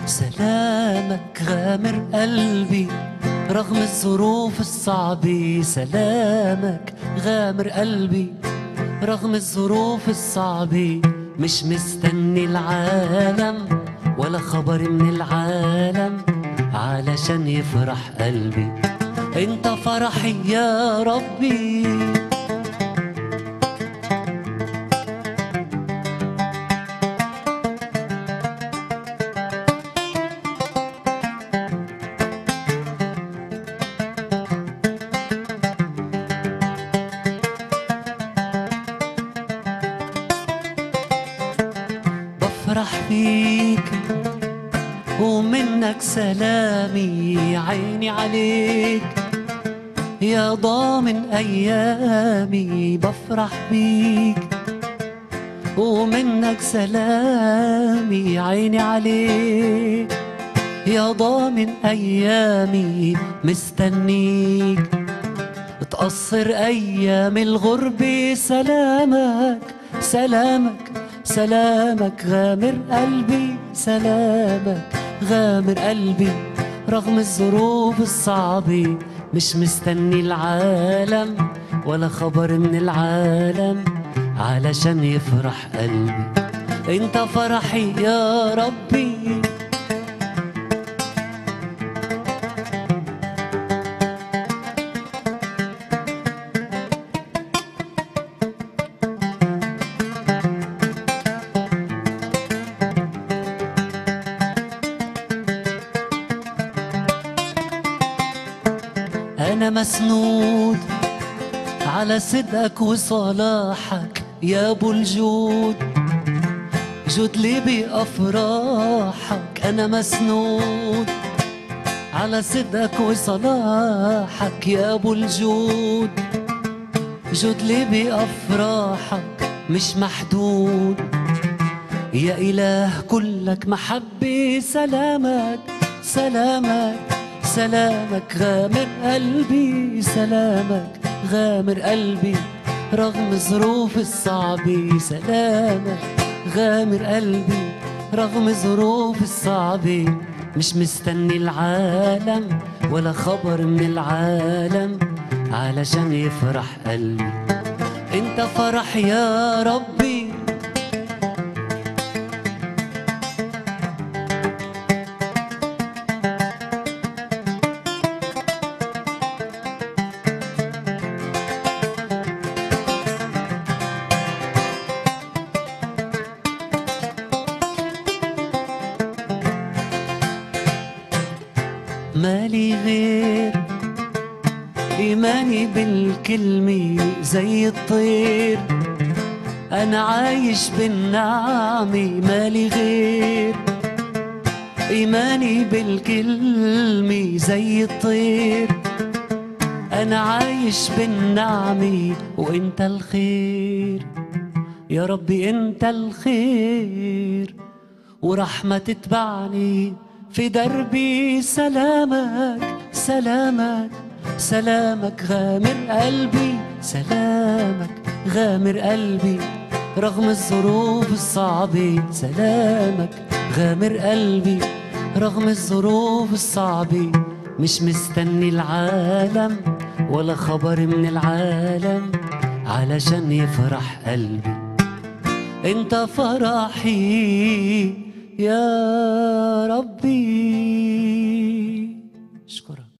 سلامك غامر قلبي رغم الظروف الصعبة سلامك غامر قلبي رغم الظروف الصعبة مش مستني العالم ولا خبر من العالم علشان يفرح قلبي انت فرحي يا ربي بفرح فيك ومنك سلامي عيني عليك يا ضامن أيامي بفرح بيك ومنك سلامي عيني عليك يا ضامن أيامي مستنيك تقصر أيام الغربة سلامك سلامك سلامك غامر قلبي سلامك غامر قلبي رغم الظروف الصعبة مش مستني العالم ولا خبر من العالم علشان يفرح قلبي انت فرحي يا ربي أنا مسنود على صدقك وصلاحك يا أبو الجود جود لي بأفراحك أنا مسنود على صدقك وصلاحك يا أبو الجود جود لي بأفراحك مش محدود يا إله كلك محبة سلامك سلامك سلامك غامر قلبي سلامك غامر قلبي رغم الظروف الصعبة سلامك غامر قلبي رغم الظروف الصعبة مش مستني العالم ولا خبر من العالم علشان يفرح قلبي انت فرح يا ربي مالي غير إيماني بالكلمة زي الطير أنا عايش بالنعمة مالي غير إيماني بالكلمة زي الطير أنا عايش بالنعمة وإنت الخير يا ربي إنت الخير ورحمة تتبعني في دربي سلامك سلامك سلامك غامر قلبي سلامك غامر قلبي رغم الظروف الصعبة سلامك غامر قلبي رغم الظروف الصعبة مش مستني العالم ولا خبر من العالم علشان يفرح قلبي انت فرحي يا ربي